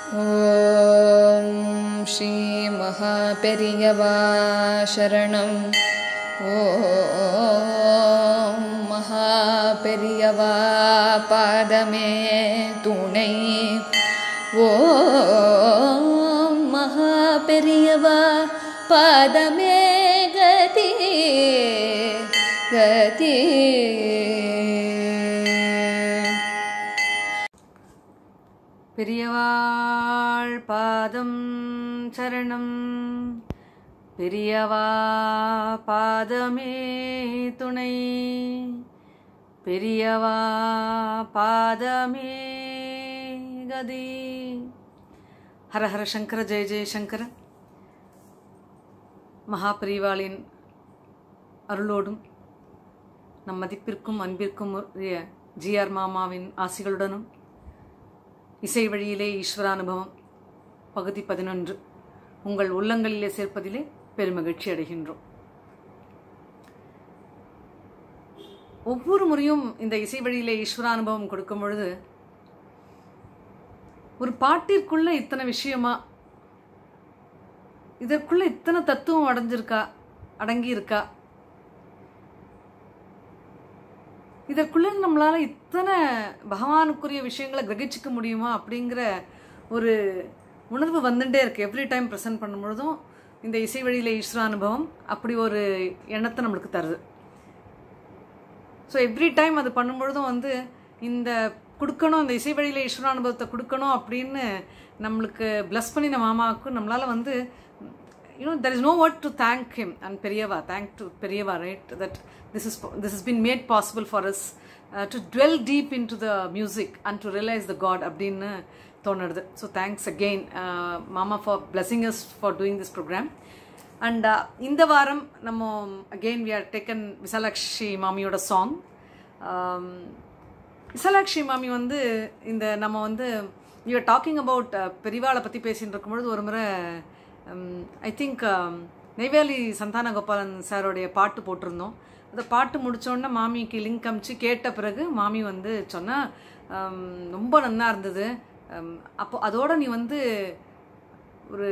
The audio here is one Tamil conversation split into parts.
ॐ श्रीमहापेरियवा शरणम् ॐ महापेरियवा पादमे துணை ஓம் மகாபெரியவா பாதமே கதி கதி பெரியவாள் பாதம் சரணம் பெரியவா பாதமே துணை பெரியவா பாதமே கதி ஹர ஹர சங்கர ஜெய ஜெய சங்கர மகாபெரிவாளின் அருளோடும் நம் மதிப்பிற்கும் அன்பிற்கும் உரிய ஜிஆர் மாமாவின் ஆசிகளுடனும் இசை வழியிலே ஈஸ்வரானுபவம் பகுதி பதினொன்று உங்கள் உள்ளங்களிலே சேர்ப்பதிலே பெருமகிழ்ச்சி அடைகின்றோம் ஒவ்வொரு முறையும் இந்த இசை வழியிலே ஈஸ்வரானுபவம் கொடுக்கும் பொழுது ஒரு பாட்டிற்குள்ள இத்தனை விஷயமா இதற்குள்ள இத்தனை தத்துவம் அடைஞ்சிருக்கா அடங்கி இருக்கா இதற்குள்ள நம்மளால இத்தனை பகவானுக்குரிய விஷயங்களை கிரகிச்சிக்க முடியுமா அப்படிங்கிற ஒரு உணர்வு வந்துட்டே இருக்கு எவ்ரி டைம் ப்ரெசென்ட் பண்ணும்பொழுதும் இந்த இசை வழியில ஈஸ்வர அனுபவம் அப்படி ஒரு எண்ணத்தை நம்மளுக்கு தருது ஸோ எவ்ரி டைம் அது பண்ணும்பொழுதும் வந்து இந்த கொடுக்கணும் இந்த இசை வழியில ஈஸ்வர அனுபவத்தை கொடுக்கணும் அப்படின்னு நம்மளுக்கு பிளஸ் பண்ணின மாமாவுக்கு நம்மளால வந்து you know there is no word to thank him and பெரியவா thank to பெரியவா right that this is this has been made possible for us uh, to dwell deep into the music and to realize the god அப்படின்னு தோணுது ஸோ தேங்க்ஸ் அகெயின் மாமா for blessing us for doing this program and இந்த வாரம் நம்ம again we are taken Visalakshi மாமியோட சாங் விசாலாட்சி மாமி வந்து இந்த நம்ம வந்து யூ டாக்கிங் அபவுட் பெரிவாளை பற்றி பேசிட்டு இருக்கும்பொழுது ஒரு முறை ஐ திங்க் நெய்வேலி சந்தான கோபாலன் சாரோடைய பாட்டு போட்டிருந்தோம் அந்த பாட்டு முடித்தோடனே மாமிக்கு லிங்க் அமிச்சு கேட்ட பிறகு மாமி வந்து சொன்னால் ரொம்ப நன்னா இருந்தது அப்போ அதோட நீ வந்து ஒரு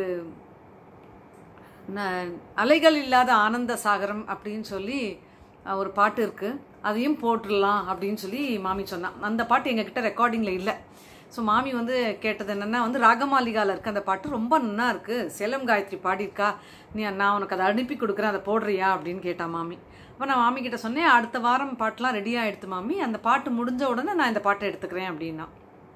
அலைகள் இல்லாத ஆனந்த சாகரம் அப்படின்னு சொல்லி ஒரு பாட்டு இருக்குது அதையும் போட்டுடலாம் அப்படின்னு சொல்லி மாமி சொன்னான் அந்த பாட்டு எங்ககிட்ட ரெக்கார்டிங்கில் இல்லை ஸோ மாமி வந்து கேட்டது என்னென்னா வந்து ராகமாலிகாவில் இருக்க அந்த பாட்டு ரொம்ப நல்லா இருக்குது சேலம் காயத்ரி பாடியிருக்கா நீ நான் உனக்கு அதை அனுப்பி கொடுக்குறேன் அதை போடுறியா அப்படின்னு கேட்டா மாமி அப்போ நான் மாமி கிட்ட சொன்னேன் அடுத்த வாரம் பாட்டெலாம் ரெடியாக எடுத்து மாமி அந்த பாட்டு முடிஞ்ச உடனே நான் இந்த பாட்டை எடுத்துக்கிறேன் அப்படின்னா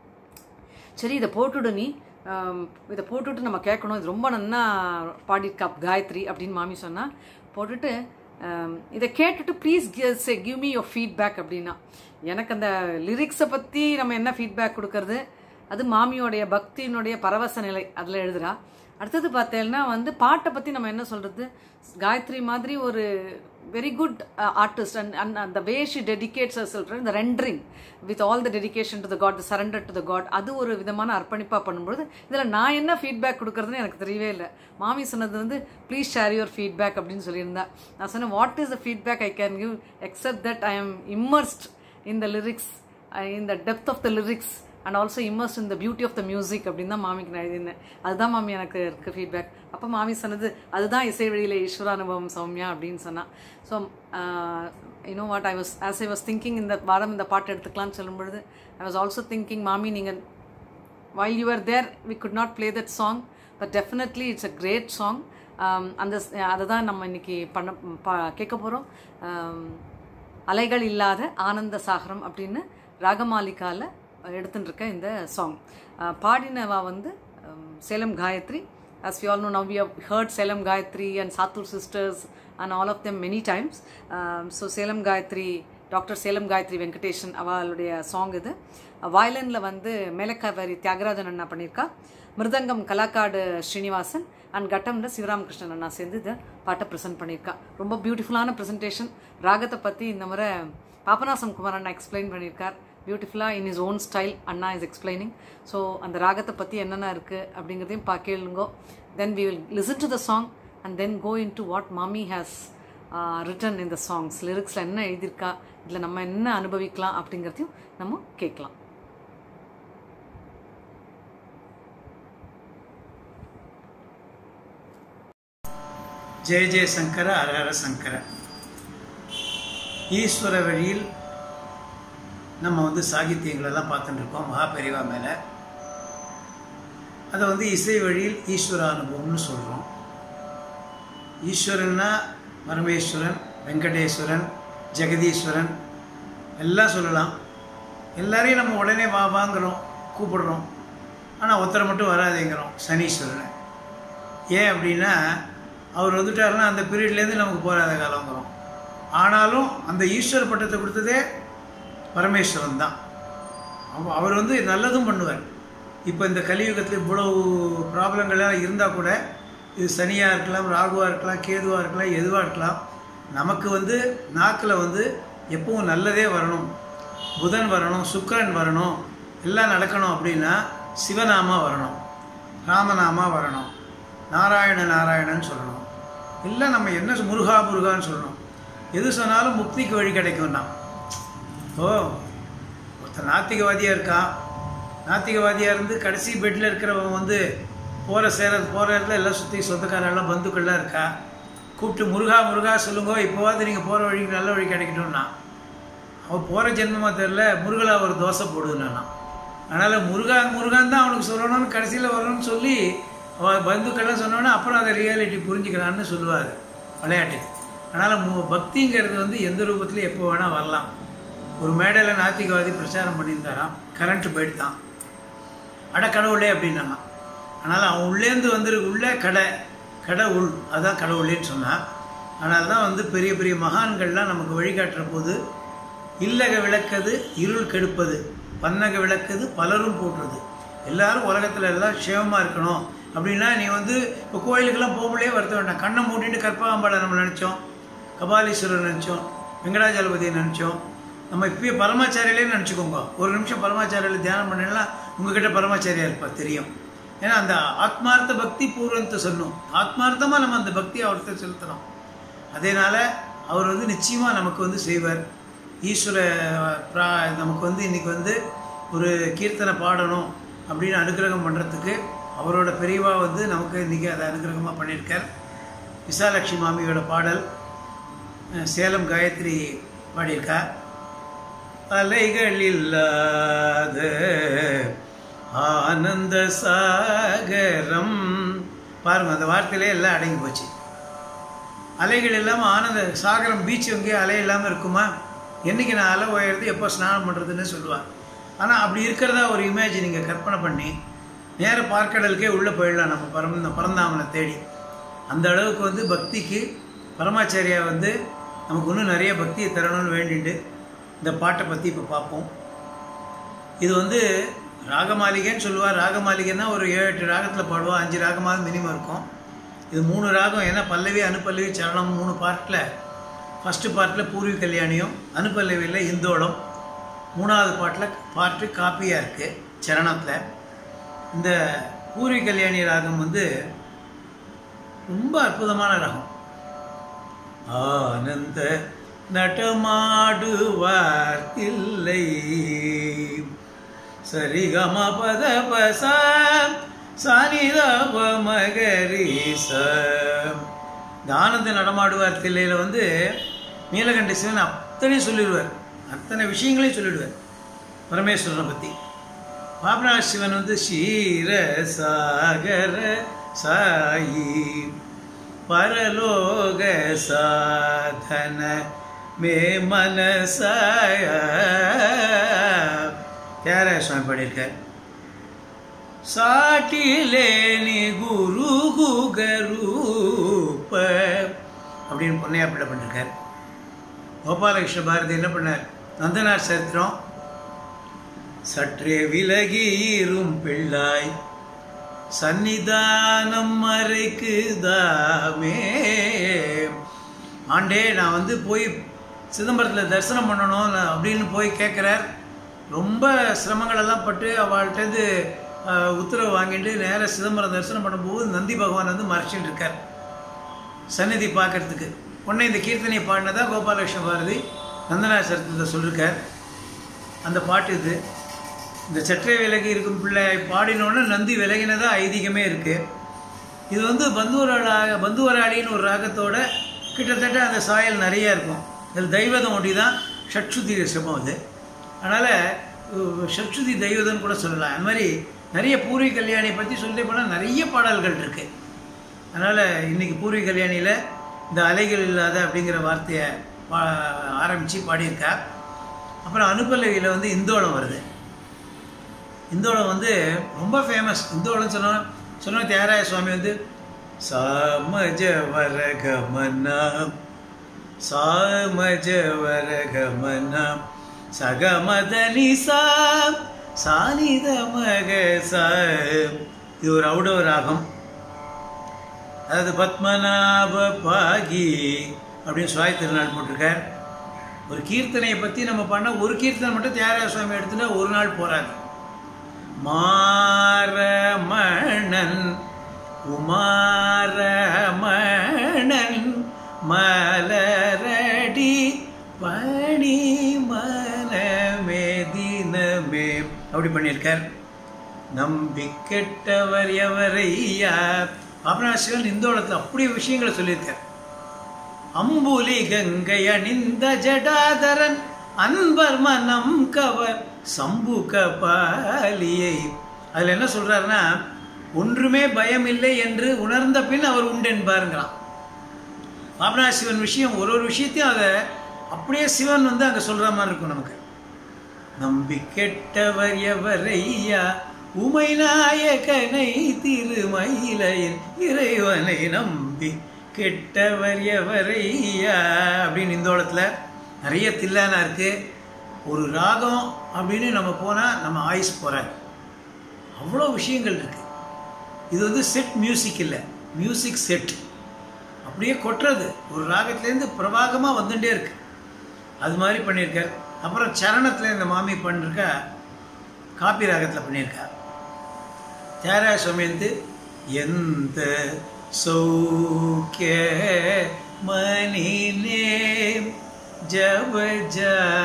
சரி இதை போட்டுடு நீ இதை போட்டுட்டு நம்ம கேட்கணும் இது ரொம்ப நல்லா பாடியிருக்கா காயத்ரி அப்படின்னு மாமி சொன்னால் போட்டுட்டு இதை கேட்டுட்டு please give me your feedback அப்படின்னா எனக்கு அந்த லிரிக்ஸை பற்றி நம்ம என்ன ஃபீட்பேக் கொடுக்கறது அது மாமியோடைய பக்தியினுடைய பரவச நிலை அதில் எழுதுறா அடுத்தது பார்த்தேன்னா வந்து பாட்டை பற்றி நம்ம என்ன சொல்கிறது காயத்ரி மாதிரி ஒரு very good artist and and அந்த வே ஷி டெடிகேட்ஸ் சொல்கிறேன் இந்த rendering with all the dedication to the god the surrender to the god அது ஒரு விதமான அர்ப்பணிப்பாக பண்ணும்போது இதில் நான் என்ன ஃபீட்பேக் கொடுக்குறதுன்னு எனக்கு தெரியவே இல்லை மாமி சொன்னது வந்து ப்ளீஸ் ஷேர் யுவர் ஃபீட்பேக் அப்படின்னு சொல்லியிருந்தா நான் சொன்னேன் what is the feedback I can give except that I am immersed in the lyrics in the depth of the lyrics and also immerse in the beauty of the music அப்படின்னு தான் மாமிக்கு நான் எழுதியிருந்தேன் அதுதான் மாமி எனக்கு இருக்குது ஃபீட்பேக் அப்போ மாமி சொன்னது அதுதான் இசை வழியில் ஈஸ்வரானுபவம் சௌமியா அப்படின்னு சொன்னான் so you know what I was as I was thinking இந்த வாரம் இந்த பாட்டு எடுத்துக்கலாம்னு சொல்லும் பொழுது ஐ வாஸ் ஆல்சோ திங்கிங் மாமி நீங்கள் while you are there we could not play that song but definitely it's a great song அந்த அதை தான் நம்ம இன்னைக்கு பண்ண பா கேட்க போகிறோம் அலைகள் இல்லாத ஆனந்த சாகரம் அப்படின்னு ராகமாலிகாவில் எடுத்துட்டு இருக்க இந்த சாங் பாடினவா வந்து Salem Gayatri as we all know now we have heard Salem Gayatri and Satur sisters and all of them many times um, so Salem Gayatri doctor Salem Gayatri Venkatesan அவளுடைய சாங் இது வயலினில் வந்து மேலக்காவேரி தியாகராஜன் அண்ணா பண்ணியிருக்கா மிருதங்கம் கலாக்காடு ஸ்ரீனிவாசன் அண்ட் கட்டம்ல சிவராமகிருஷ்ணன் அண்ணா சேர்ந்து இதை பாட்டை ப்ரெசென்ட் பண்ணியிருக்கா ரொம்ப பியூட்டிஃபுல்லான ப்ரெசன்டேஷன் ராகத்தை பற்றி இந்த முறை பாபநாசம் குமார் அண்ணா எக்ஸ்பிளைன் பண்ணியிருக்கார் பியூட்டிஃபுல்லாக இன் இஸ் ஓன் ஸ்டைல் அண்ணா இஸ் எக்ஸ்பிளைனிங் ஸோ அந்த ராகத்தை பற்றி என்னென்ன இருக்குது அப்படிங்கிறதையும் பா கேளுங்கோ then we will listen to the song and then go into what மாமி ஹேஸ் ரிட்டன் இந்த சாங்ஸ் லிரிக்ஸில் என்ன எழுதியிருக்கா இதில் நம்ம என்ன அனுபவிக்கலாம் அப்படிங்கிறதையும் நம்ம கேட்கலாம் ஜெய ஜெய சங்கர ஹரஹர சங்கர ஈஸ்வர வழியில் நம்ம வந்து சாகித்யங்களெல்லாம் பார்த்துட்டு இருக்கோம் மகாபெரிவா மேலே அதை வந்து இசை வழியில் ஈஸ்வர அனுபவம்னு சொல்கிறோம் ஈஸ்வரன்னா பரமேஸ்வரன் வெங்கடேஸ்வரன் ஜெகதீஸ்வரன் எல்லாம் சொல்லலாம் எல்லாரையும் நம்ம உடனே வா வாங்குறோம் கூப்பிடுறோம் ஆனால் ஒருத்தரை மட்டும் வராதேங்கிறோம் சனீஸ்வரனை ஏன் அப்படின்னா அவர் வந்துட்டாருன்னா அந்த பீரியட்லேருந்து நமக்கு போராத காலங்கிறோம் ஆனாலும் அந்த ஈஸ்வர பட்டத்தை கொடுத்ததே பரமேஸ்வரன் தான் அவ- அவர் வந்து நல்லதும் பண்ணுவார் இப்போ இந்த கலியுகத்தில் இவ்வளவு ப்ராப்ளங்கள்லாம் இருந்தால் கூட இது சனியாக இருக்கலாம் ராகுவாக இருக்கலாம் கேதுவாக இருக்கலாம் எதுவாக இருக்கலாம் நமக்கு வந்து நாக்கில் வந்து எப்பவும் நல்லதே வரணும் புதன் வரணும் சுக்கிரன் வரணும் எல்லாம் நடக்கணும் அப்படின்னா சிவநாமா வரணும் ராமநாமா வரணும் நாராயண நாராயணன் சொல்லணும் இல்லை நம்ம என்ன சொ- முருகா முருகான்னு சொல்லணும் எது சொன்னாலும் முக்திக்கு வழி கிடைக்கும்னா ஓ ஒருத்தன் நாத்திகவாதியாக இருக்கான் நாத்திகவாதியாக இருந்து கடைசி பெட்டில் இருக்கிறவன் வந்து போகிற சேர போகிற இடத்துல எல்லாம் சுற்றி சொந்தக்காரெல்லாம் பந்துக்கள்லாம் இருக்கா கூப்பிட்டு முருகா முருகா சொல்லுங்க இப்போவாது நீங்கள் போகிற வழிக்கு நல்ல வழி கிடைக்கட்டும்னா அவன் போகிற ஜென்மமாக தெரில முருகலா ஒரு தோசை போடுதுன்னா அதனால் முருகா முருகான் தான் அவனுக்கு சொல்லணும்னு கடைசியில் வரணும்னு சொல்லி அவன் பந்துக்கள்லாம் சொன்னோன்னே அப்புறம் அதை ரியாலிட்டி புரிஞ்சுக்கிறான்னு சொல்லுவார் விளையாட்டு அதனால் மு பக்திங்கிறது வந்து எந்த ரூபத்துலையும் எப்போ வேணால் வரலாம் ஒரு மேடையில் நாத்திகவாதி பிரச்சாரம் பண்ணியிருந்தாராம் கரண்ட் போயிட்டு தான் அட கடவுளே அப்படின்னாங்க அதனால் அவன் உள்ளேருந்து வந்துருக்கு உள்ளே கடை கடை உள் அதான் கடவுளேன்னு சொன்னான் அதனால தான் வந்து பெரிய பெரிய மகான்கள்லாம் நமக்கு வழிகாட்டுற போது இல்லக விளக்கது இருள் கெடுப்பது பன்னக விளக்கது பலரும் போட்டுறது எல்லாரும் உலகத்தில் எல்லாம் க்ஷேமமாக இருக்கணும் அப்படின்னா நீ வந்து இப்போ கோயிலுக்கெல்லாம் போகலையே வருத்த வேண்டாம் கண்ணை மூடிட்டு கற்பாம்பாளை நம்ம நினச்சோம் கபாலீஸ்வரர் நினச்சோம் வெங்கடாஜலபதியை நினச்சோம் நம்ம இப்பயே பரமாச்சாரியிலே நினச்சிக்கோங்க ஒரு நிமிஷம் பரமாச்சாரியில் தியானம் பண்ணலாம் உங்ககிட்ட பரமாச்சாரியா இருப்பார் தெரியும் ஏன்னா அந்த ஆத்மார்த்த பக்தி பூர்வத்தை சொன்னோம் ஆத்மார்த்தமாக நம்ம அந்த பக்தியை அவர்கிட்ட செலுத்துகிறோம் அதனால அவர் வந்து நிச்சயமாக நமக்கு வந்து செய்வார் ஈஸ்வர பிரா நமக்கு வந்து இன்னைக்கு வந்து ஒரு கீர்த்தனை பாடணும் அப்படின்னு அனுகிரகம் பண்ணுறதுக்கு அவரோட பெரியவா வந்து நமக்கு இன்றைக்கி அதை அனுகிரகமாக பண்ணியிருக்கார் விசாலட்சுமி மாமியோட பாடல் அஹ், சேலம் காயத்ரி பாடியிருக்கா அலைகள் இல்லாத ஆனந்த சாகரம் பாருங்க அந்த வார்த்தையிலே எல்லாம் அடங்கி போச்சு அலைகள் இல்லாமல் ஆனந்த சாகரம் பீச் எங்கேயோ அலை இல்லாமல் இருக்குமா என்னைக்கு நான் அலை உயர்றது எப்போ ஸ்நானம் பண்ணுறதுன்னு சொல்லுவாள் ஆனால் அப்படி இருக்கிறதா ஒரு இமேஜ் நீங்கள் கற்பனை பண்ணி நேர பார்க்கடலுக்கே உள்ளே போயிடலாம் நம்ம பரம பரந்தாமனை தேடி அந்த அளவுக்கு வந்து பக்திக்கு பரமாச்சாரியா வந்து நமக்கு இன்னும் நிறைய பக்தியை தரணும்னு வேண்டிட்டு இந்த பாட்டை பற்றி இப்போ பார்ப்போம் இது வந்து ராகமாளிகைன்னு சொல்லுவார் ராகமாளிகைன்னா ஒரு ஏழு எட்டு ராகத்தில் பாடுவா அஞ்சு ராகமாவது மினிமம் இருக்கும் இது மூணு ராகம் ஏன்னா பல்லவி அனுப்பல்லவி சரணம் மூணு பார்ட்டில் ஃபஸ்ட்டு பார்ட்டில் பூர்வி கல்யாணியும் அனுப்பல்லவியில் இந்தோளம் மூணாவது பாட்டில் பாட்டு காப்பியாக இருக்குது சரணத்தில் இந்த பூர்வி கல்யாணி ராகம் வந்து ரொம்ப அற்புதமான ராகம் ஆனந்த நடமாடுவார் தில்லை சரிகம பத பச சானிதப மகரீச இந்த ஆனந்த நடமாடுவார் தில்லையில் வந்து நீலகண்ட சிவன் அத்தனை சொல்லிடுவார் அத்தனை விஷயங்களையும் சொல்லிடுவார் பரமேஸ்வரனை பற்றி பாபநாத சிவன் வந்து ஷீர சாகர சாயி பரலோக சாதன மே மனசாய தியாகராஜ சுவாமி பாடியிருக்கார் சாட்டிலேனி குரு குகரூப அப்படின்னு பொன்னையா பிள்ளை பண்ணிருக்கார் கோபாலகிருஷ்ண பாரதி என்ன பண்ணார் நந்தனார் சரித்திரம் சற்றே விலகி இரும் பிள்ளாய் சன்னிதானம் மறைக்குதாமே ஆண்டே நான் வந்து போய் சிதம்பரத்தில் தரிசனம் பண்ணணும் நான் அப்படின்னு போய் கேட்குறார் ரொம்ப சிரமங்களெல்லாம் பட்டு அவள்கிட்டருந்து உத்தரவு வாங்கிட்டு நேராக சிதம்பரம் தரிசனம் பண்ணும்போது நந்தி பகவான் வந்து மறைச்சிட்டு இருக்கார் சந்நிதி பார்க்கறதுக்கு உடனே இந்த கீர்த்தனையை பாடினதா கோபாலகிருஷ்ண பாரதி நந்தனார் சரித்திரத்தில் சொல்லியிருக்கார் அந்த பாட்டு இது இந்த சற்றே விலகி இருக்கும் பிள்ளை பாடினோன்னு நந்தி விலகினதா ஐதீகமே இருக்கு இது வந்து பந்துவராக பந்துவராளின்னு ஒரு ராகத்தோட கிட்டத்தட்ட அந்த சாயல் நிறைய இருக்கும் இதில் தெய்வதம் ஒட்டி தான் ஷட்சுதி ரிஷபம் அது அதனால் ஷட்சுதி தெய்வதம்னு கூட சொல்லலாம் அந்த மாதிரி நிறைய பூர்வீ கல்யாணியை பற்றி சொல்லிட்டே போனால் நிறைய பாடல்கள் இருக்குது அதனால் இன்றைக்கி பூர்வீ கல்யாணியில் இந்த அலைகள் இல்லாத அப்படிங்கிற வார்த்தையை பா ஆரம்பித்து பாடியிருக்கா அப்புறம் அனுப்பல்லவியில் வந்து இந்தோளம் வருது இந்தோளம் வந்து ரொம்ப ஃபேமஸ் இந்தோளம் சொன்ன சொன்ன தியாகராய சுவாமி வந்து சாமஜ வரகமனம் சாமஜ வரகமனம் சகமதனி சா சானித மக சா இது ஒரு ஔடவ ராகம் அதாவது பத்மநாப பாகி அப்படின்னு சுவாய் திருநாள் போட்டிருக்கார் ஒரு கீர்த்தனையை பற்றி நம்ம பண்ணால் ஒரு கீர்த்தனை மட்டும் தியாகராஜ சுவாமி எடுத்துட்டா ஒரு நாள் போராது மாரமணன் குமாரமணன் மலரடி பணி மனமே தினமே அப்படி பண்ணியிருக்கார் நம்பி கெட்டவர் எவரையா பாபநாசிவன் இந்தோளத்தில் அப்படியே விஷயங்களை சொல்லியிருக்கார் அம்புலி கங்கை அணிந்த ஜடாதரன் அன்பர் மனம் கவர் சம்புக பாலியை அதில் என்ன சொல்றாருன்னா ஒன்றுமே பயம் இல்லை என்று உணர்ந்த பின் அவர் உண்டு என்பாருங்கிறான் பாபநாத சிவன் விஷயம் ஒரு ஒரு விஷயத்தையும் அதை அப்படியே சிவன் வந்து அங்கே சொல்ற மாதிரி இருக்கும் நமக்கு நம்பி கெட்டவர் எவரையா உமை நாயகனை திருமயிலையில் இறைவனை நம்பி கெட்டவர் எவரையா அப்படின்னு இந்தோளத்தில் நிறைய தில்லானா இருக்கு ஒரு ராகம் அப்படின்னு நம்ம போனால் நம்ம ஆயுஸ் போகிறார் அவ்வளோ விஷயங்கள் இருக்கு இது வந்து செட் மியூசிக் இல்லை மியூசிக் செட் அப்படியே கொட்டுறது ஒரு ராகத்துலேருந்து பிரவாகமாக வந்துட்டே இருக்கு அது மாதிரி பண்ணியிருக்கார் அப்புறம் சரணத்தில் இந்த மாமி பண்ணிருக்கா காப்பி ராகத்தில் பண்ணியிருக்கா தியாகராஜ சுவாமி வந்து எந்த சௌக்கிய மணினே ஜபஜ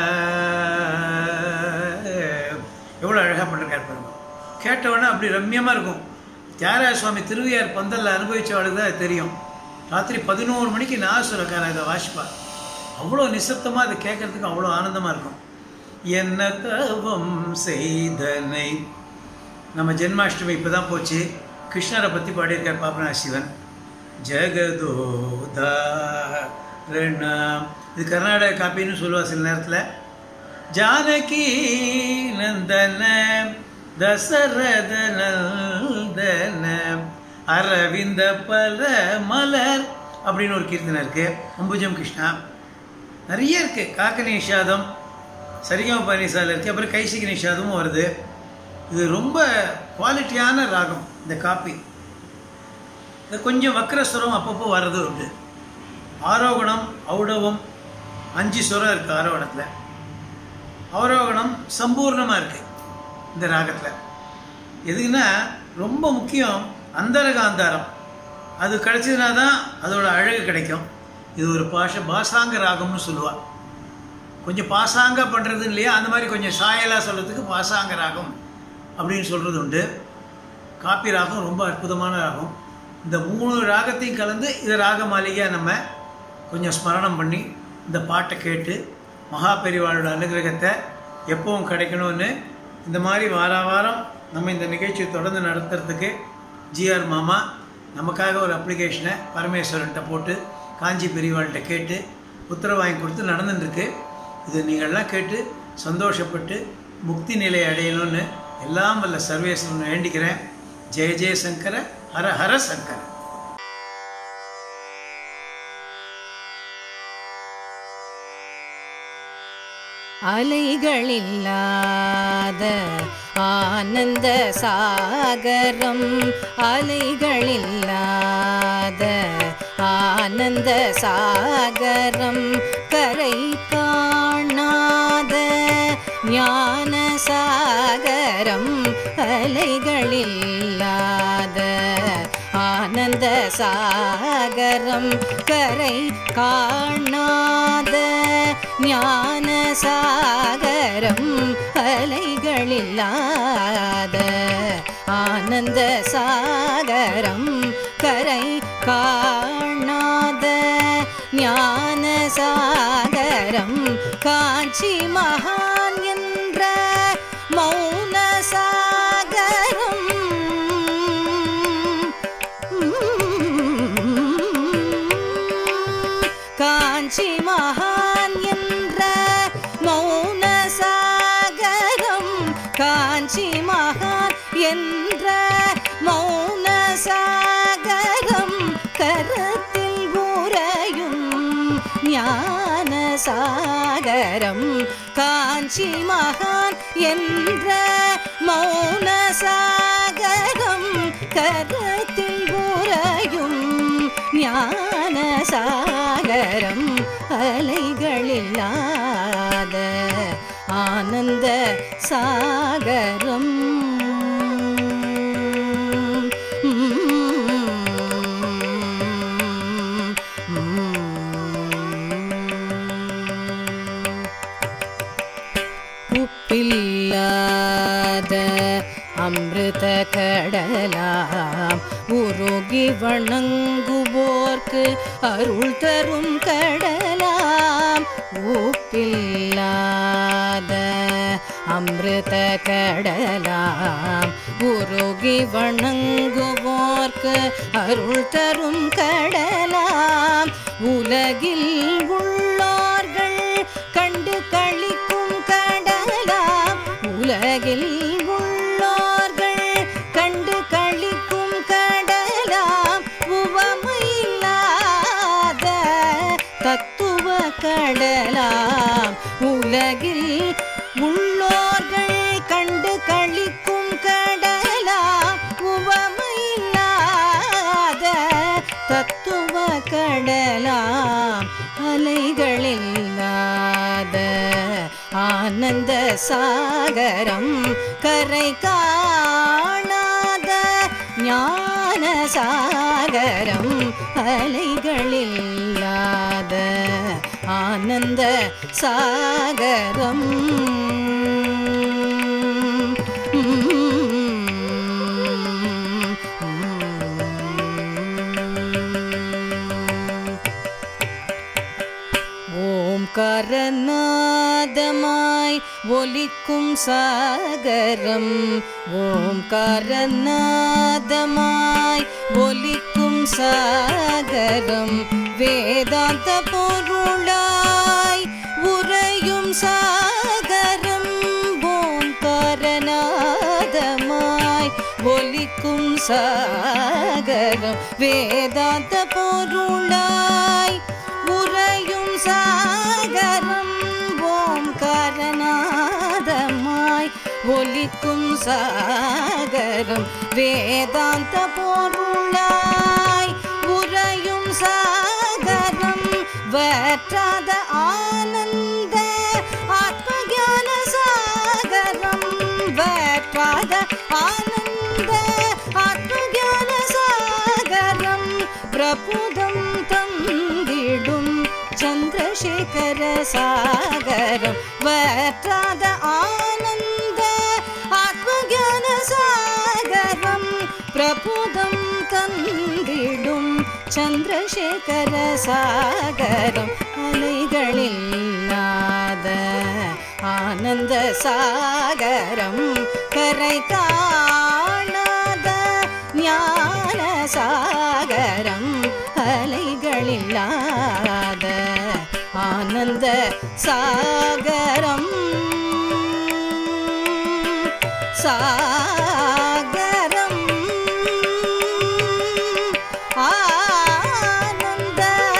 எவ்வளோ அழகாக பண்ணிருக்கார் பாருங்க கேட்டவுடனே அப்படி ரம்யமாக இருக்கும் தியாகராஜ சுவாமி திருவியார் பந்தலில் அனுபவிச்சவளுக்கு தான் அது தெரியும் ராத்திரி பதினோரு மணிக்கு நாசுரக்கார இதை வாசிப்பா அவ்வளோ நிசப்தமாக அதை கேட்கறதுக்கு அவ்வளோ ஆனந்தமாக இருக்கும் என்ன தவம் செய்தனை நம்ம ஜென்மாஷ்டமி இப்போ தான் போச்சு கிருஷ்ணரை பற்றி பாடியிருக்கார் பாபநாத சிவன் ஜெகதோதாரணம் இது கர்நாடக காப்பின்னு சொல்லுவா சில நேரத்தில் ஜானகி நந்தன தசரத நந்தன அரவிந்த பல மலர் அப்படின்னு ஒரு கீர்த்தனை இருக்கு அம்புஜம் கிருஷ்ணா நிறைய இருக்கு காக்க நிஷாதம் சரிகம பனிசால இருக்கு அப்புறம் கைசிக நிஷாதமும் வருது இது ரொம்ப குவாலிட்டியான ராகம் இந்த காப்பி இது கொஞ்சம் வக்ரஸ்வரம் அப்பப்போ வர்றது உண்டு ஆரோகணம் ஔடவம் அஞ்சு சுரம் இருக்குது ஆரோகணத்தில் அவரோகணம் சம்பூர்ணமாக இருக்குது இந்த ராகத்தில் எதுக்குன்னா ரொம்ப முக்கியம் அந்தரகாந்தாரம் அது கிடைச்சதுனா தான் அதோட அழகு கிடைக்கும் இது ஒரு பாஷ பாசாங்க ராகம்னு சொல்லுவாள் கொஞ்சம் பாசாங்க பண்ணுறது இல்லையா அந்த மாதிரி கொஞ்சம் சாயலாக சொல்கிறதுக்கு பாசாங்க ராகம் அப்படின்னு சொல்கிறது உண்டு காப்பி ராகம் ரொம்ப அற்புதமான ராகம் இந்த மூணு ராகத்தையும் கலந்து இதை ராக மாளிகையாக நம்ம கொஞ்சம் ஸ்மரணம் பண்ணி இந்த பாட்டை கேட்டு மகா பெரிவாளோட அனுகிரகத்தை எப்பவும் கிடைக்கணும்னு இந்த மாதிரி வார வாரம் நம்ம இந்த நிகழ்ச்சியை தொடர்ந்து நடத்துறதுக்கு ஜிஆர் மாமா நமக்காக ஒரு அப்ளிகேஷனை பரமேஸ்வரன்கிட்ட போட்டு காஞ்சி பெரியவாள்கிட்ட கேட்டு உத்தரவு வாங்கி கொடுத்து நடந்துட்டுருக்கு இது நீங்கள்லாம் கேட்டு சந்தோஷப்பட்டு முக்தி நிலை அடையணும்னு எல்லாம் வல்ல சர்வேஸ்வரன் வேண்டிக்கிறேன் ஜெய ஜெயசங்கர ஹர ஹர சங்கர அலைகளில்லாத ஆனந்த சாகரம் அலைகளில்லாத ஆனந்த சாகரம் கரை காணாத ஞான சாகரம் அலைகளில்லாத ஆனந்த சாகரம் கரை காணாத ஞான சாகரம் அலைகளில்லாத ஆனந்த ஆனந்த சாகரம் கரை காணாத ஞான சாகரம் காஞ்சி மகான் என்ற மௌன சாகரம் காஞ்சி மகான் என்ற மௌன சாகரம் காஞ்சி மகான் என்ற மௌன சாகரம் கரத்தில் உறையும் ஞான சாகரம் காஞ்சி மகான் என்ற மௌன சாகரம் கரத்தில் உறையும் ஞான சாகரம் அலைகளில்லாத ஆனந்த சாகரம் உப்பில்லாத அமிர்த கடலாம் உருகி வணங்குவோர்க்கு அருள் தரும் கடலாம் உப்பில்லாத அமிர்த கடலாம் உருகி வணங்குவோர்க்கு அருள் தரும் கடலாம் உலகில் உள்ளோர்கள் கண்டு கழிக்கும் கடலாம் உலகில் உள்ளோர்கள் கண்டு கழிக்கும் கடலாம் உவமையில்லாத தத்துவ கடலாம் உலகில் உள்ளோர்கள் கண்டு கழிக்கும் கடலாம் உவமையில்லாத தத்துவ கடலாம் அலைகளில்லாத ஆனந்த சாகரம் கரை காணாத ஞான சாகரம் அலைகளில்லாத ஆனந்த சாகரம் ஓம்காரநாதமாய் ஒலிக்கும் சாகரம் ஓம்காரநாதமாய் ஒலிக்கும் சாகரம் வேதாந்த பொருளாய் உறையும் சாகரம் ஓம்காரநாதமாய் ஒலிக்கும் சாகரம் வேதாந்த பொருளாய் உறையும் சாகரம் ஓம்காரநாதமாய் ஒலிக்கும் சாகரம் வேதாந்த பொருளாய் உறையும் சாகரம் வற்றாத ஆனந்த ஆத்மஞான சாகரம் வற்றாத ஆனந்த ஆத்மஞான சாகரம் பிரபுதம் தந்திடும் சந்திரசேகர சாகரம் வற்றாத ஆனந்த ஆத்மஞான சாகரம் பிரபுதம் தந்திடும் சந்திரசேகர சாகரம் அலைகளில்லாத ஆனந்த சாகரம் கரை காணாத ஞான சாகரம் அலைகளில்லாத ஆனந்த சாகரம் சாகரம் ஆனந்த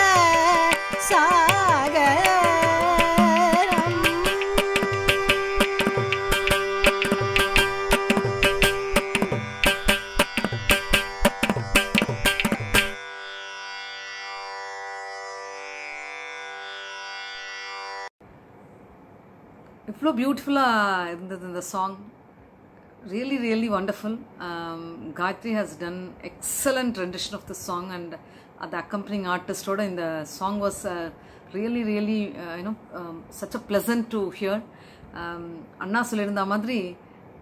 சாகரம் இவ்வளோ பியூட்டிஃபுல்லாக இருந்தது இந்த song really really wonderful Gayatri has done excellent rendition of the song and அந்த அக்கம்பனிங் ஆர்டிஸ்டோட இந்த song was really really you know such a pleasant to hear அண்ணா சொல்லியிருந்த மாதிரி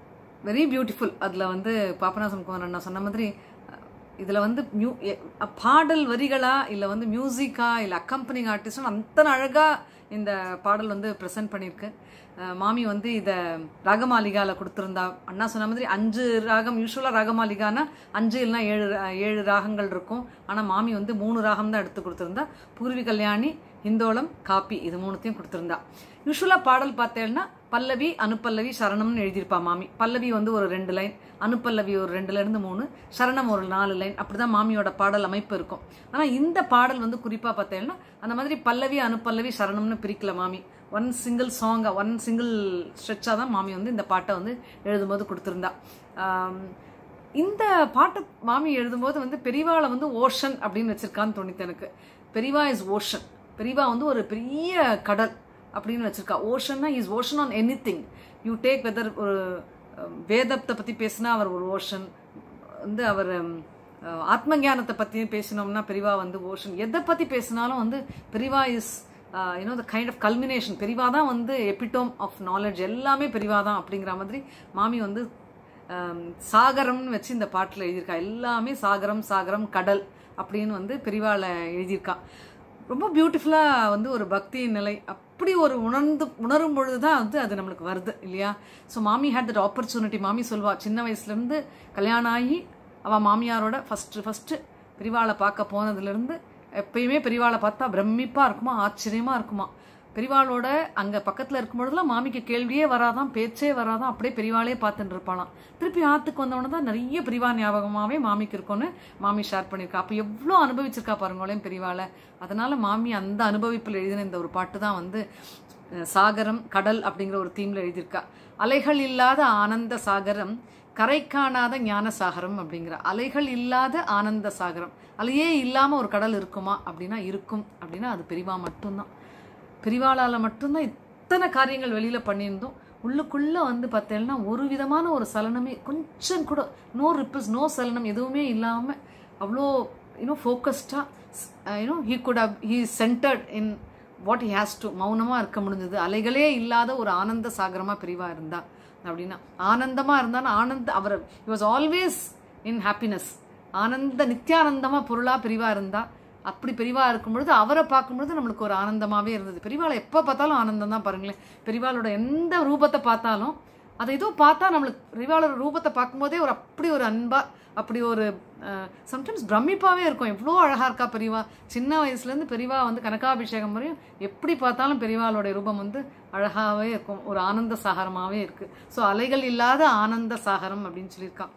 வெரி பியூட்டிஃபுல் அதில் வந்து பாபநாசம் குமார் அண்ணா சொன்ன மாதிரி இதில் வந்து மியூ எ- பாடல் வரிகளா இல்லை வந்து மியூசிக்கா இல்லை அக்கம்பனிங் ஆர்டிஸ்டும் அத்தனை அழகாக இந்த பாடல் வந்து ப்ரெசென்ட் பண்ணியிருக்கு அஹ் மாமி வந்து இதை ராகமாலிகாவில் கொடுத்துருந்தா அண்ணா சொன்ன மாதிரி அஞ்சு ராகம் யூஸ்வலாக ராகமாலிகானா அஞ்சு இல்லைனா ஏழு ரா- ஏழு ராகங்கள் இருக்கும் ஆனால் மாமி வந்து மூணு ராகம் தான் எடுத்து கொடுத்துருந்தா பூர்வி கல்யாணி இந்தோளம் காப்பி இது மூணுத்தையும் கொடுத்துருந்தா யூஸ்வலாக பாடல் பார்த்தேன்னா பல்லவி அனுப்பல்லவி சரணம்னு எழுதியிருப்பா மாமி பல்லவி வந்து ஒரு ரெண்டு லைன் அனுப்பல்லவி ஒரு ரெண்டுல இருந்து மூணு சரணம் ஒரு நாலு லைன் அப்படிதான் மாமியோட பாடல் அமைப்பு இருக்கும் ஆனா இந்த பாடல் வந்து குறிப்பா பார்த்தேன்னா அந்த மாதிரி பல்லவி அனுப்பல்லவி சரணம்னு பிரிக்கல மாமி ஒன் சிங்கிள் சாங்கா ஒன் சிங்கிள் ஸ்ட்ரெச்சாக தான் மாமி வந்து இந்த பாட்டை வந்து எழுதும்போது கொடுத்துருந்தா ஆம், இந்த பாட்டை மாமி எழுதும்போது வந்து பெரியவாளை வந்து ஓஷன் அப்படின்னு வச்சிருக்கான்னு தோணித்து எனக்கு பெரியவா இஸ் ஓஷன் பெரியவா வந்து ஒரு பெரிய கடல் அப்படின்னு வச்சிருக்கா ஓஷன்னா is ocean on anything you take whether ஒரு அஹ், வேதத்தை பற்றி பேசினா அவர் ஒரு ஓஷன் வந்து அவர் ஹம், அஹ், ஆத்ம ஞானத்தை பற்றி பேசினோம்னா பெரிவா வந்து ஓஷன் எதை பற்றி பேசினாலும் வந்து Periva is you know the kind of culmination Periva தான் வந்து எபிட்டோம் ஆஃப் நாலேஜ் எல்லாமே பெரிவா தான் அப்படிங்கிற மாதிரி மாமி வந்து ஆம், சாகரம்னு வச்சு இந்த பாட்டில் எழுதியிருக்கா எல்லாமே சாகரம் சாகரம் கடல் அப்படின்னு வந்து பெரிவாளை எழுதியிருக்கா ரொம்ப பியூட்டிஃபுல்லாக வந்து ஒரு பக்தி நிலை அப்படி ஒரு உணர்ந்து உணரும் பொழுது தான் வந்து அது நம்மளுக்கு வருது இல்லையா ஸோ மாமி ஹேட் தட் ஆப்பர்ச்சுனிட்டி மாமி சொல்வா சின்ன வயசுலேருந்து கல்யாணம் ஆகி அவள் மாமியாரோட ஃபஸ்ட்டு ஃபஸ்ட்டு பெரிவாளை பார்க்க போனதுலேருந்து எப்பயுமே பெரிவாளை பார்த்தா பிரமிப்பாக இருக்குமா ஆச்சரியமாக இருக்குமா பெரிவாளோட அங்கே பக்கத்தில் இருக்கும்பொழுதுலாம் மாமிக்கு கேள்வியே வராதான் பேச்சே வராதான் அப்படியே பெரிவாளே பார்த்துட்டு இருப்பாளாம் திருப்பி ஆற்றுக்கு வந்தவொடனே தான் நிறைய பெரிவா ஞாபகமாகவே மாமிக்கு இருக்கும்னு மாமி ஷேர் பண்ணியிருக்கா அப்போ எவ்வளோ அனுபவிச்சிருக்கா பாருங்களேன் பெரிவாளை அதனால மாமி அந்த அனுபவிப்பில் எழுதின இந்த ஒரு பாட்டு தான் வந்து அஹ், சாகரம் கடல் அப்படிங்கிற ஒரு தீம்ல எழுதியிருக்கா அலைகள் இல்லாத ஆனந்த சாகரம் கரை காணாத ஞான சாகரம் அப்படிங்கிற அலைகள் இல்லாத ஆனந்த சாகரம் அலையே இல்லாம ஒரு கடல் இருக்குமா அப்படின்னா இருக்கும் அப்படின்னா அது பெரிவா மட்டும்தான் பெரிவாளால மட்டும்தான் இத்தனை காரியங்கள் வெளியில பண்ணியிருந்தோம் உள்ளுக்குள்ள வந்து பார்த்தேன்னா ஒரு விதமான ஒரு சலனமே கொஞ்சம் கூட நோ ரிப்பஸ் நோ சலனம் எதுவுமே இல்லாம அவ்வளோ யூனோ ஃபோக்கஸ்டாக you know he could how he centred in what he has to மௌனமாக இருக்க முடிஞ்சது அலைகளே இல்லாத ஒரு ஆனந்த சாகரமாக பிரிவா இருந்தா அப்படின்னா ஆனந்தமாக இருந்தாலும் ஆனந்த அவர் he was always in happiness ஆனந்த நித்தியானந்தமாக பொருளாக பிரிவா இருந்தா அப்படி பெரிவா இருக்கும் பொழுது அவரை பார்க்கும் பொழுது நம்மளுக்கு ஒரு ஆனந்தமாகவே இருந்தது பெரிவாளை எப்போ பார்த்தாலும் ஆனந்தம் தான் பாருங்களேன் பெரிவாளோட எந்த ரூபத்தை பார்த்தாலும் அதை ஏதோ பார்த்தா நம்மளுக்கு பெரிவாளோட ரூபத்தை பார்க்கும்போதே ஒரு அப்படி ஒரு அன்பா அப்படி ஒரு சம்டைம்ஸ் பிரமிப்பாகவே இருக்கும் எவ்வளோ அழகாக இருக்கா பெரியவா சின்ன வயசுலேருந்து பெரியவா வந்து கனகாபிஷேகம் வரையும் எப்படி பார்த்தாலும் பெரியவாளோட ரூபம் வந்து அழகாகவே இருக்கும் ஒரு ஆனந்த சாகரமாகவே இருக்குது ஸோ அலைகள் இல்லாத ஆனந்த சாகரம் அப்படின்னு சொல்லியிருக்கான்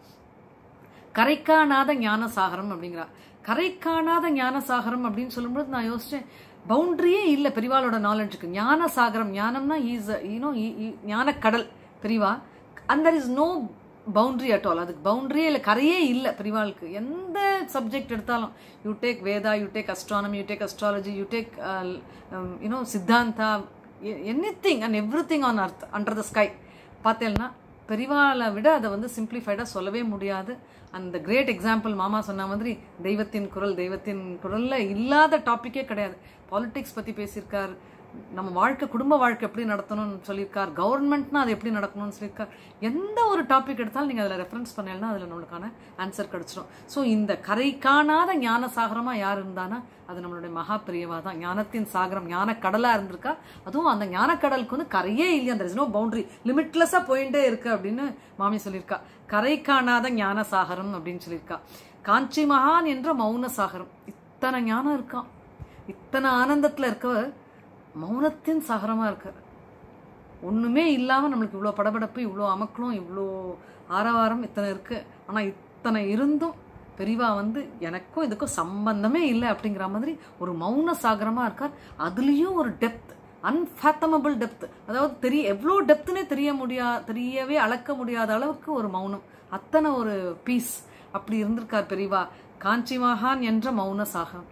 கரை காணாத ஞான சாகரம் அப்படிங்கிறா கரை காணாத ஞான சாகரம் அப்படின்னு சொல்லும்போது நான் யோசிச்சேன் பவுண்டரியே இல்லை பெரிவாளோட நாலேஜுக்கு ஞான சாகரம் ஞானம்னா ஈஸ் யூனோ ஞான கடல் Periva and there is no boundary at all அதுக்கு பவுண்டரியே இல்லை கரையே இல்லை பெரிவாளுக்கு எந்த சப்ஜெக்ட் எடுத்தாலும் you take Veda you take astronomy you take astrology you take you know Siddhanta anything and everything on earth under the sky பார்த்தேன்னா பெரிவாளை விட அதை வந்து சிம்பிளிஃபைடாக சொல்லவே முடியாது அந்த கிரேட் எக்ஸாம்பிள் மாமா சொன்ன மாதிரி தெய்வத்தின் குரல் தெய்வத்தின் குரல்ல இல்லாத டாப்பிக்கே கிடையாது பாலிடிக்ஸ் பற்றி பேசியிருக்கார் நம்ம வாழ்க்கை குடும்ப வாழ்க்கை எப்படி நடத்தணும்னு சொல்லியிருக்கார் கவர்மெண்ட்னா அது எப்படி நடக்கணும்னு சொல்லியிருக்கார் எந்த ஒரு டாபிக் எடுத்தாலும் நீங்கள் அதில் ரெஃபரன்ஸ் பண்ணலைன்னா அதில் நம்மளுக்கான ஆன்சர் கிடச்சிரும் ஸோ இந்த கரை காணாத ஞான சாகரமாக யார் இருந்தானா அது நம்மளுடைய மகா பிரியவா தான் ஞானத்தின் சாகரம் ஞான கடலாக இருந்திருக்கா அதுவும் அந்த ஞானக்கடலுக்கு வந்து கரையே இல்லையா அந்த நோ பவுண்டரி லிமிட்லெஸ்ஸாக போயிட்டே இருக்கு அப்படின்னு மாமி சொல்லியிருக்கா கரை காணாத ஞான சாகரம் அப்படின்னு சொல்லியிருக்கா காஞ்சி மகான் என்ற மௌன சாகரம் இத்தனை ஞானம் இருக்கான் இத்தனை ஆனந்தத்தில் இருக்கவர் மௌனத்தின் சாகரமாக இருக்கார் ஒன்றுமே இல்லாமல் நம்மளுக்கு இவ்வளோ படபடப்பு இவ்வளோ அமக்கலம் இவ்வளோ ஆரவாரம் இத்தனை இருக்குது ஆனால் இத்தனை இருந்தும் பெரியவா வந்து எனக்கும் இதுக்கும் சம்பந்தமே இல்லை அப்படிங்கிற மாதிரி ஒரு மௌன சாகரமாக இருக்கார் அதுலேயும் ஒரு டெப்த் அன்ஃபேத்தமபிள் டெப்த் அதாவது தெரிய எவ்வளோ டெப்த்துனே தெரிய முடியா தெரியவே அளக்க முடியாத அளவுக்கு ஒரு மௌனம் அத்தனை ஒரு பீஸ் அப்படி இருந்திருக்கார் பெரியவா காஞ்சி மகான் என்ற மௌன சாகரம்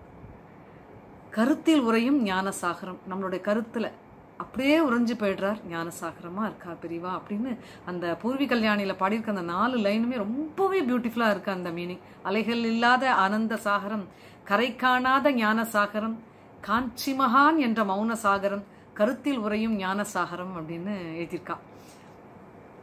கருத்தில் உரையும் ஞான சாகரம் நம்மளுடைய கருத்துல அப்படியே உறைஞ்சு போயிடுறார் ஞான சாகரமா இருக்கா பெரியவா அப்படின்னு அந்த பூர்வி கல்யாணியில பாடியிருக்க அந்த நாலு லைனுமே ரொம்பவே பியூட்டிஃபுல்லா இருக்கு அந்த மீனிங் அலைகள் இல்லாத ஆனந்த சாகரம் கரை காணாத ஞான சாகரம் காஞ்சி மகான் என்ற மௌன சாகரம் கருத்தில் உரையும் ஞான சாகரம் அப்படின்னு எழுதியிருக்கா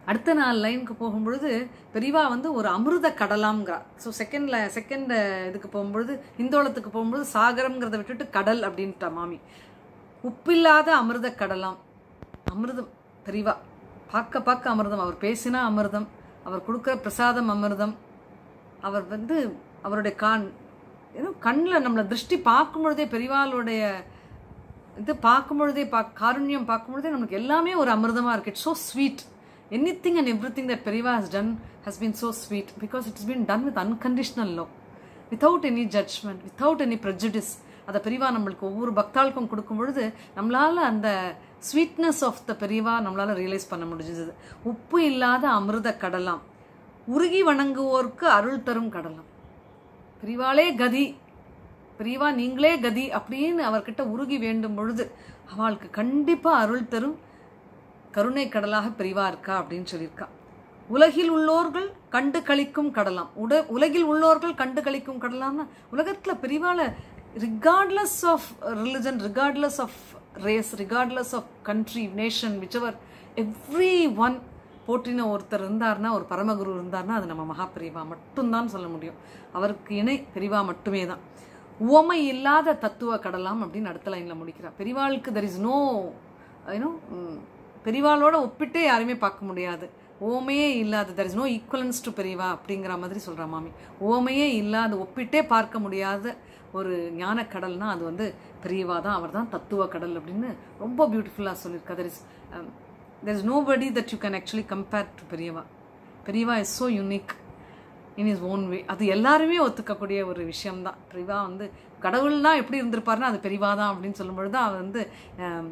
அடுத்த நாள் லைனுக்கு போகும்பொழுது பெரியவா வந்து ஒரு அமிர்த கடலாம்ங்கிறா ஸோ செகண்ட்ல செகண்ட் இதுக்கு போகும்பொழுது இந்தோளத்துக்கு போகும்பொழுது சாகரம்ங்கிறத விட்டுட்டு கடல் அப்படின்ட்டா மாமி உப்பில்லாத அமிர்த கடலாம் அமிர்தம் பெரியவா பார்க்க பார்க்க அமிர்தம் அவர் பேசினா அமிர்தம் அவர் கொடுக்குற பிரசாதம் அமிர்தம் அவர் வந்து அவருடைய கான் ஏதோ கண்ணில் நம்மளை திருஷ்டி பார்க்கும் பொழுதே பெரியவாளுடைய இது பார்க்கும் பொழுதே பா காருண்யம் பார்க்கும் பொழுதே நமக்கு எல்லாமே ஒரு அமிர்தமாக இருக்கு it's so sweet anything and everything that Periyava has done has been so sweet because it's been done with unconditional love without any judgment without any prejudice அதை பெரியவா நம்மளுக்கு ஒவ்வொரு பக்தாளுக்கும் கொடுக்கும் பொழுது நம்மளால அந்த ஸ்வீட்னஸ் ஆஃப் த பெரியவா நம்மளால ரியலைஸ் பண்ண முடிஞ்சது உப்பு இல்லாத அமிர்த கடலாம் உருகி வணங்குவோருக்கு அருள் தரும் கடலாம் பெரியவாளே கதி பெரியவா நீங்களே கதி அப்படின்னு அவர்கிட்ட உருகி வேண்டும் பொழுது அவளுக்கு கண்டிப்பா அருள் தரும் கருணை கடலாக பெரியவா இருக்கா அப்படின்னு சொல்லியிருக்கா உலகில் உள்ளோர்கள் கண்டு கழிக்கும் கடலாம் உட உலகில் உள்ளோர்கள் கண்டு கழிக்கும் கடலாம்னா உலகத்துல பெரியவாள regardless of religion regardless of race regardless of country nation whichever everyone போற்றின ஒருத்தர் இருந்தார்னா ஒரு பரமகுரு இருந்தார்னா அது நம்ம மகா பெரியவா மட்டும்தான் சொல்ல முடியும் அவருக்கு இணை பெரியவா மட்டுமே தான் உவமை இல்லாத தத்துவ கடலாம் அப்படின்னு அடுத்த லைன்ல முடிக்கிறார் பெரியவாளுக்கு தெர் இஸ் நோ யூனோ பெரியவாளோட ஒப்பிட்டே யாருமே பார்க்க முடியாது ஓமையே இல்லாத there is no equivalence to Periyava அப்படிங்கிற மாதிரி சொல்றா மாமி ஓமையே இல்லாத ஒப்பிட்டே பார்க்க முடியாத ஒரு ஞான கடல்னா அது வந்து பெரியவா தான் அவர் தான் தத்துவ கடல் அப்படின்னு ரொம்ப பியூட்டிஃபுல்லாக சொல்லியிருக்கா there is there is nobody that you can actually compare to Periyava Periyava is so unique in his own way அது எல்லாருமே ஒத்துக்கக்கூடிய ஒரு விஷயம்தான் பெரியவா வந்து கடவுள்னா எப்படி இருந்திருப்பாருன்னா அது பெரியவா தான் அப்படின்னு சொல்லும்பொழுது அவர் வந்து ஆம்,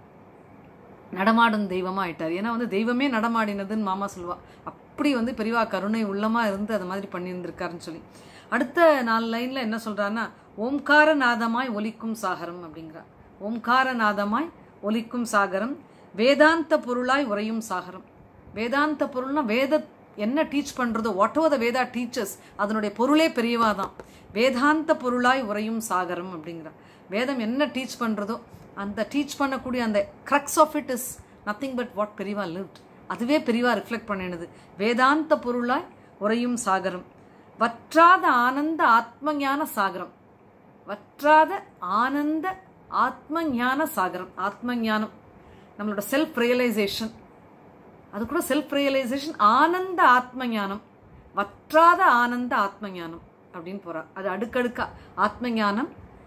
நடமாடும் தெய்வமா ஆயிட்டார் ஏன்னா வந்து தெய்வமே நடமாடினதுன்னு மாமா சொல்லுவா அப்படி வந்து பெரியவா கருணை உள்ளமா இருந்து அது மாதிரி பண்ணியிருந்திருக்காருன்னு சொல்லி அடுத்த நாலு லைன்ல என்ன சொல்றாருன்னா ஓம்கார நாதமாய் ஒலிக்கும் சாகரம் அப்படிங்கிறார் ஓம்கார நாதமாய் ஒலிக்கும் சாகரம் வேதாந்த பொருளாய் உறையும் சாகரம் வேதாந்த பொருள்னா வேத என்ன டீச் பண்றதோ whatever the Veda teachers அதனுடைய பொருளே பெரியவா தான் வேதாந்த பொருளாய் உறையும் சாகரம் அப்படிங்கிறார் வேதம் என்ன டீச் பண்றதோ அந்த டீச் பண்ணக்கூடிய அந்த crux of it is nothing but what Periyava lived அதுவே பெரியவா ரிஃப்ளெக்ட் பண்ணினது வேதாந்த பொருளாய் உறையும் சாகரம் வற்றாத ஆனந்த ஆத்ம ஞான சாகரம் வற்றாத ஆனந்த ஆத்ம ஞான சாகரம் ஆத்ம ஞானம் நம்மளோட செல்ஃப் ரியலைசேஷன் அது கூட செல்ஃப் ரியலைசேஷன் ஆனந்த ஆத்ம ஞானம் வற்றாத ஆனந்த ஆத்ம ஞானம் அப்படின்னு போறா அது அடுக்கடுக்கா ஆத்ம ஞானம்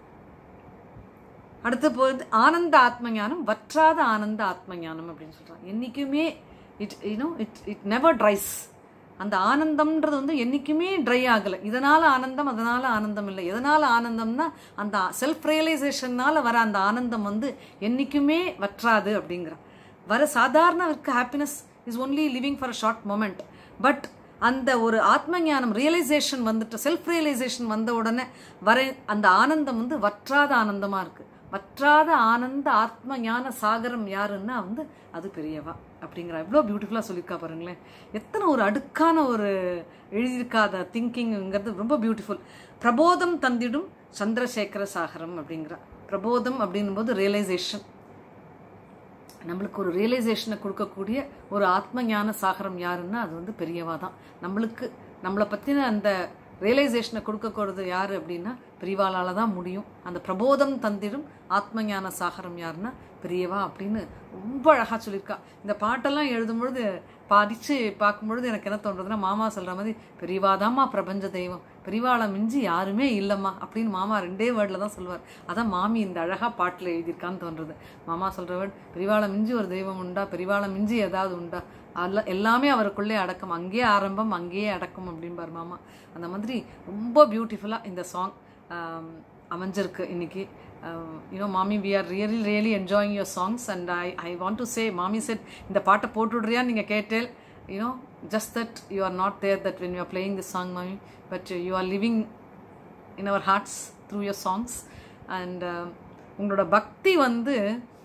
அடுத்து போகுது ஆனந்த ஆத்ம ஞானம் வற்றாத ஆனந்த ஆத்ம ஞானம் அப்படின்னு சொல்றாங்க என்னைக்குமே it you know it it never dries அந்த ஆனந்தம்ன்றது வந்து என்னைக்குமே ட்ரை ஆகலை இதனால ஆனந்தம் அதனால ஆனந்தம் இல்லை எதனால ஆனந்தம்னா அந்த செல்ஃப் ரியலைசேஷன்னால வர அந்த ஆனந்தம் வந்து என்னைக்குமே வற்றாது அப்படிங்கிற வர சாதாரண happiness is only living for a short moment but அந்த ஒரு ஆத்ம ஞானம் ரியலைசேஷன் வந்துட்டு செல்ஃப் ரியலைசேஷன் வந்த உடனே வர அந்த ஆனந்தம் வந்து வற்றாத ஆனந்தமா இருக்கு வற்றாத ஆனந்த ஆத்ம ஞான சாகரம் யாருன்னா வந்து அது பெரியவா அப்படிங்கிற எவ்வளோ பியூட்டிஃபுல்லாக சொல்லியிருக்கா பாருங்களேன் எத்தனை ஒரு அடுக்கான ஒரு எழுதியிருக்காத திங்கிங்கிறது ரொம்ப பியூட்டிஃபுல் பிரபோதம் தந்திடும் சந்திரசேகர சாகரம் அப்படிங்கிற பிரபோதம் அப்படின்னும் போது ரியலைசேஷன் நம்மளுக்கு ஒரு ரியலைசேஷனை கொடுக்கக்கூடிய ஒரு ஆத்ம ஞான சாகரம் யாருன்னா அது வந்து பெரியவா தான் நம்மளுக்கு நம்மளை பற்றின அந்த ரியலைசேஷனை கொடுக்கக்கூடாது யார் அப்படின்னா பெரியவாளால தான் முடியும் அந்த பிரபோதம் தந்திடும் ஆத்ம ஞான சாகரம் யாருன்னா பெரியவா அப்படின்னு ரொம்ப அழகாக சொல்லியிருக்கா இந்த பாட்டெல்லாம் எழுதும்பொழுது படித்து பார்க்கும்பொழுது எனக்கு என்ன தோன்றதுன்னா மாமா சொல்கிற மாதிரி பெரியவாதாம்மா பிரபஞ்ச தெய்வம் பெரியவாளை மிஞ்சி யாருமே இல்லைம்மா அப்படின்னு மாமா ரெண்டே வேர்டில் தான் சொல்லுவார் அதான் மாமி இந்த அழகாக பாட்டில் எழுதியிருக்கான்னு தோன்றுறது மாமா சொல்கிற வேர்ட் பெரியவாளை மிஞ்சி ஒரு தெய்வம் உண்டா பெரியவாளை மிஞ்சி ஏதாவது உண்டா அல்ல எல்லாமே அவருக்குள்ளே அடக்கம் அங்கேயே ஆரம்பம் அங்கேயே அடக்கம் அப்படிம்பார் மாமா அந்த மாதிரி ரொம்ப பியூட்டிஃபுல்லாக இந்த சாங் அமைஞ்சிருக்கு இன்னைக்கு யூனோ மாமி we are really really enjoying your songs and I I want to say மாமி செட் இந்த பாட்டை போட்டுடுறியா நீங்கள் கேட்டேல் you know just that you are not there that when you are playing this song மாமி but you are living in our hearts through your songs and உங்களோட பக்தி வந்து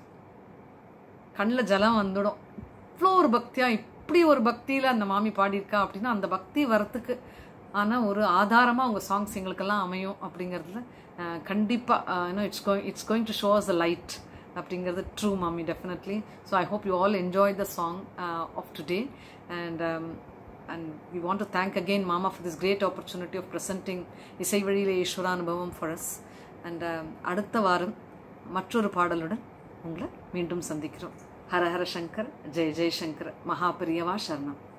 கண்ணில் ஜலம் வந்துடும் இவ்வளோ ஒரு பக்தியாக இப்படி ஒரு பக்தியில் அந்த மாமி பாடியிருக்கா அப்படின்னா அந்த பக்தி வரத்துக்கு ஆனால் ஒரு ஆதாரமாக உங்கள் சாங்ஸ் எங்களுக்கெல்லாம் அமையும் அப்படிங்கிறதுல கண்டிப்பாக you know it's going it's going to show us a light அப்படிங்கிறது ட்ரூ மாமி definitely so I hope you all enjoy the song of today and and we want to thank again மாமா for this great opportunity of presenting இசை வழியிலே ஈஸ்வர அனுபவம் ஃபார் அஸ் அண்ட் அடுத்த வாரம் மற்றொரு பாடலுடன் உங்களை மீண்டும் சந்திக்கிறோம் ஹர ஹர சங்கர் ஜெய ஜெயசங்கர் மகாபிரியவா சரணம்